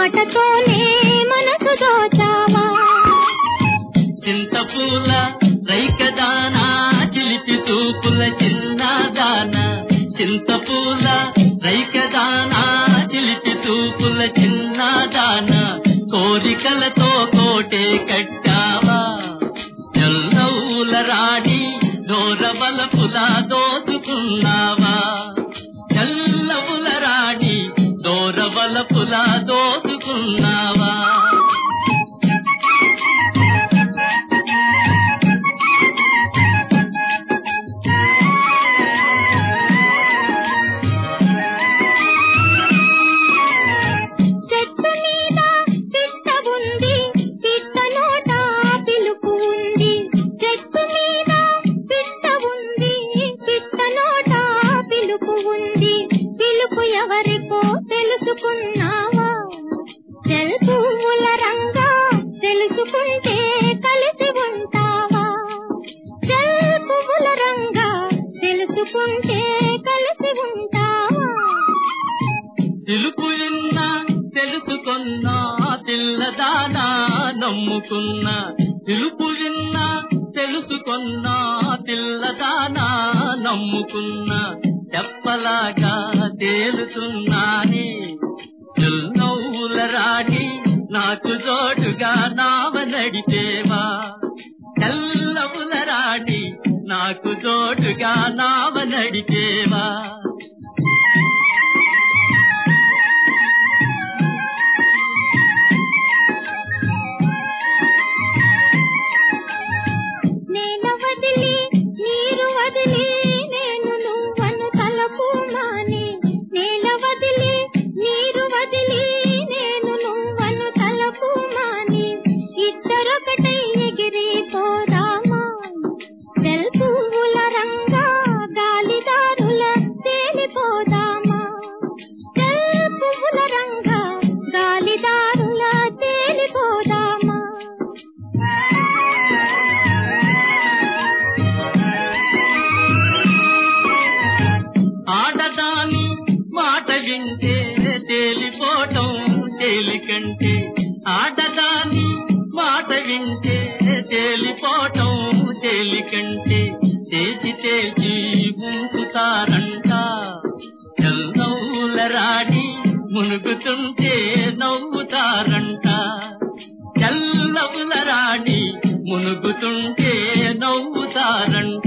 మాటతోనే మనసు దోచావా చింతపూల రైకదానా చిలిపి చూపుల చిన్నదాన చింతపూల రైకదానా చిలిపి చూపుల చిన్నదాన కోరికలతో కోటే కట్టావా జల్లవుల రాణి దోరబల పుల దోసుకున్నావా జల్లవుల రాణి దోరబల పుల దోసుకున్నావా చెట్టు మీద పిట్ట ఉంది పిట్ట నోట పిలుపు ఉంది చెట్టు మీద పిట్ట ఉంది పిట్ట నోట పిలుపు ఉంది పిలుపు ఎవరికో తెలుసుకున్నావా తెలుపుల రంగా తెలుసుకుంటే కలిసి ఉంటావా తెలుపుల రంగా తెలుసుకుంటే కలిసి ఉంటావా పిలుపు విన్నా తెలుసుకున్నా పిల్లదానా నమ్ముకున్నా పిలుపు విన్నా తెలుసుకున్నా పిల్లదానా నమ్ముకున్నా తెప్పలాగా తేలుతున్నాని చిరునవ్వుల రాణి నాకు జోడుగా నావ నడిపేవా తెల్లవుల రాణి నాకు జోడుగా నావ నడిపేవా నేల వదిలి నీరు వదిలి నేను నువ్వను తలపు మాని నేల వదిలి నీరు వదిలి నేను నువ్వను తలపు మాని ఇద్దరొకటై ఎగిరిపోదామా తెల్పుల రంగా గాలిదారుల తేలిపోదామా తెల్పుల రంగా గాలిదారుల తేలిపోదామా ఆడదాని మాట వింటే తేలిపోవటం తేలికంటే ఆడదాని మాట వింటే తేలిపోవటం తేలికంటే చేసి చేసి ఉంచుతారంట నవ్వుల రాణి మునుగుతుంటే నవ్వుతారంట చల్లవుల రాణి మునుగుతుంటే నవ్వుతారంట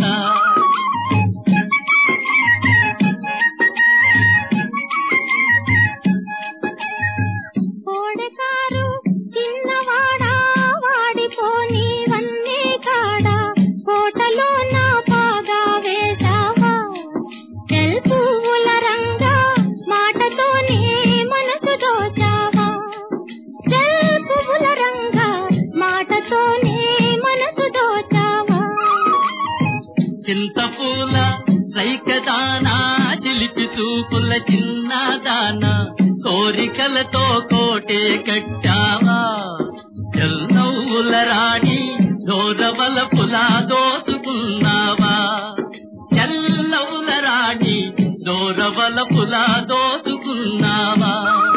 కోడకారు చిన్నవాడా వాడిపోని వన్నే కాడా కోటలో నా పాగా వేశావా తెల్పుల రంగా మాటతోనే మనసు దోచావా తెల్పుల రంగా మాటతోనే మనసు దోచావా చింతపూల రైకదానా చిలిపి చూపుల చిన్నదానా కోరికలతో కోటే కట్టావా చెల్లవుల రాణి దోరబల పుల దోసుకున్నావా చెల్లవుల రాణి దోరబల పుల దోసుకున్నావా